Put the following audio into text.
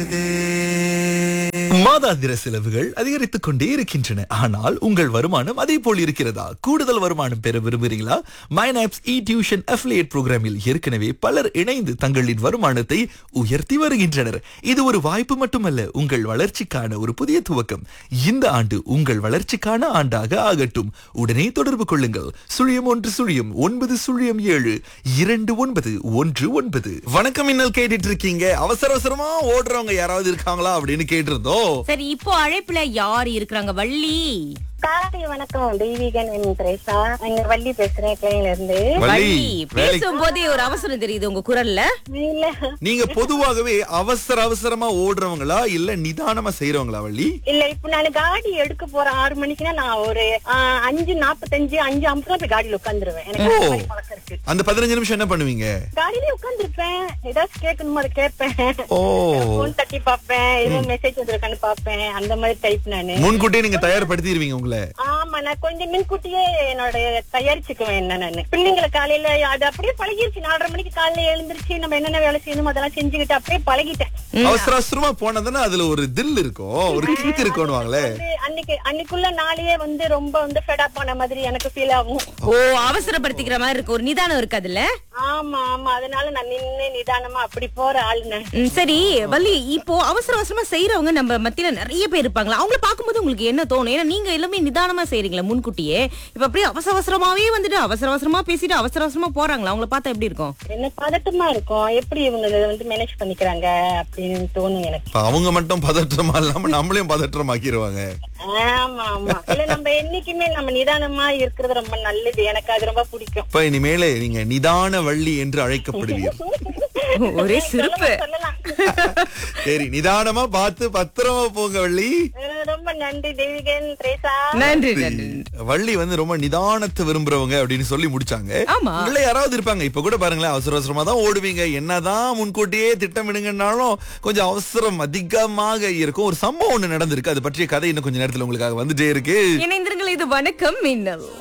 மாதாந்திர செலவுகள் அதிகரித்துக் கொண்டே இருக்கின்றன ஆனால் உங்கள் வருமானம் அதே போல் இருக்கிறதா கூடுதல் வருமானம் பெற விரும்புகிறீங்களா மைனாப்ஸ் இ டியூஷன் அஃபிலியேட் புரோகிராமில் ஏற்கனவே பலர் இணைந்து தங்களின் வருமானத்தை உயர்த்தி வருகின்றனர் இது ஒரு வாய்ப்பு மட்டுமல்ல உங்கள் வளர்ச்சிக்கான ஒரு புதிய துவக்கம் இந்த ஆண்டு உங்கள் வளர்ச்சிக்கான ஆண்டாக ஆகட்டும் உடனே தொடர்பு கொள்ளுங்கள் சுழியம் ஒன்று சுழியம் ஒன்பது சுழியம் ஏழு இரண்டு ஒன்பது ஒன்று ஒன்பது வணக்கம் இன்னல் கேட்டுட்டு இருக்கீங்க அவசர அவசரமா ஓடுறவங்க யாராவது இருக்காங்களா அப்படின்னு கேட்டிருந்தோம் சரி இப்போ அழைப்புல யார் இருக்கிறாங்க வள்ளி காலை வணக்கம் தெய்வீகன் என் திரேசா இங்க வள்ளி பேசுறேன் கிளையில இருந்து வள்ளி, வள்ளி வேலைக்கு- பேசும்போதே ஒரு அவசரம் தெரியுது உங்க குரல்ல இல்ல நீங்க பொதுவாகவே அவசர அவசரமா ஓடுறவங்களா இல்ல நிதானமா செய்யறவங்களா வள்ளி இல்ல இப்ப நான் காடி எடுக்க போறேன் ஆறு மணிக்குன்னா நான் ஒரு ஆ, அஞ்சு நாப்பத்தஞ்சு அஞ்சு ஐம்பதுலாம் போய் காடியில உட்காந்துருவேன் எனக்கு ஓ. அந்த மாதிரி பழக்கம் இருக்கு அந்த பதினஞ்சு நிமிஷம் என்ன பண்ணுவீங்க காடியிலே உட்காந்துருப்பேன் ஏதாச்சும் கேட்கணுமோ அதை கேட்பேன் ஓ போன் தட்டி பாப்பேன் ஏதோ மெசேஜ் வந்திருக்கான்னு பாப்பேன் அந்த மாதிரி டைப் நானு முன்கூட்டியே நீங்க தயார்படுத்திடுவீங்க உங்களை ஆமா நான் கொஞ்சம் முன்கூட்டியே என்னோட தயாரிச்சுக்குவேன் என்ன நானு பிள்ளைங்களை காலையில அது அப்படியே பழகிருச்சு நாலரை மணிக்கு காலையில எழுந்திருச்சு நம்ம என்னென்ன வேலை செய்யணுமோ அதெல்லாம் செஞ்சுக்கிட்டு அப்படியே பழகிட்டேன் அவசர அவசரமா போனதுன்னா அதுல ஒரு தில் இருக்கும் ஒரு கிக் இருக்கும்னுவாங்களே வந்து அன்னைக்கு அன்னைக்குள்ள நாளையே வந்து ரொம்ப வந்து ஃபெட் ஆன மாதிரி எனக்கு ஃபீல் ஆகும் ஓ அவசரப்படுத்திக்கிற மாதிரி இருக்கு ஒரு நிதானம் இருக்கு அதுல ஆமா ஆமா அதனால நான் நின்னு நிதானமா அப்படி போற ஆளுன்னு ம், சரி வள்ளி இப்போ அவசர அவசரமா செய்யறவங்க நம்ம மத்தியில நிறைய பேர் இருப்பாங்களா அவங்கள பாக்கும்போது உங்களுக்கு என்ன தோணும் ஏன்னா நீங்க எல்லாமே நிதானமா செய்றீங்களா முன்கூட்டியே இப்ப அப்படியே அவசர அவசரமாவே வந்துட்டு அவசர அவசரமா பேசிட்டு அவசர அவசரமா போறாங்களா அவங்கள பார்த்தா எப்படி இருக்கும் என்ன பதட்டமா இருக்கும் எப்படி இவங்க இதை வந்து மேனேஜ் பண்ணிக்கிறாங்க அப்படின்னு தோணும் எனக்கு இப்ப அவங்க மட்டும் பதற்றமா இல்லாம நம்மளையும் பதற்றமாக்கிடுவாங்க ஆமா ஆமா இல்ல நம்ம என்னைக்குமே நம்ம நிதானமா இருக்கிறது ரொம்ப நல்லது எனக்கு அது ரொம்ப பிடிக்கும் இப்ப இனிமேலே நீங்க நிதான வள்ளி என்று அழைக்கப்படுவீர் ஒரே சிறப்பு சொல்லலாம் சரி நிதானமா பார்த்து பத்திரமா போங்க வள்ளி அஹ் ரொம்ப நன்றி தேவிகன் திரேசா நன்றி நன்றி வள்ளி வந்து ரொம்ப நிதானத்தை விரும்புறவங்க அப்படின்னு சொல்லி முடிச்சாங்க ஆமா. உள்ள யாராவது இருப்பாங்க இப்ப கூட பாருங்களேன் அவசர அவசரமா தான் ஓடுவீங்க என்னதான் முன்கூட்டியே திட்டமிடுங்கன்னாலும் கொஞ்சம் அவசரம் அதிகமாக இருக்கும் ஒரு சம்பவம் ஒண்ணு நடந்திருக்கு அது பற்றிய கதை இன்னும் கொஞ்ச நேரத்துல உங்களுக்காக வந்துட்டே இருக்கு இணைந்திருங்கள் இது வணக்கம் மின்னல்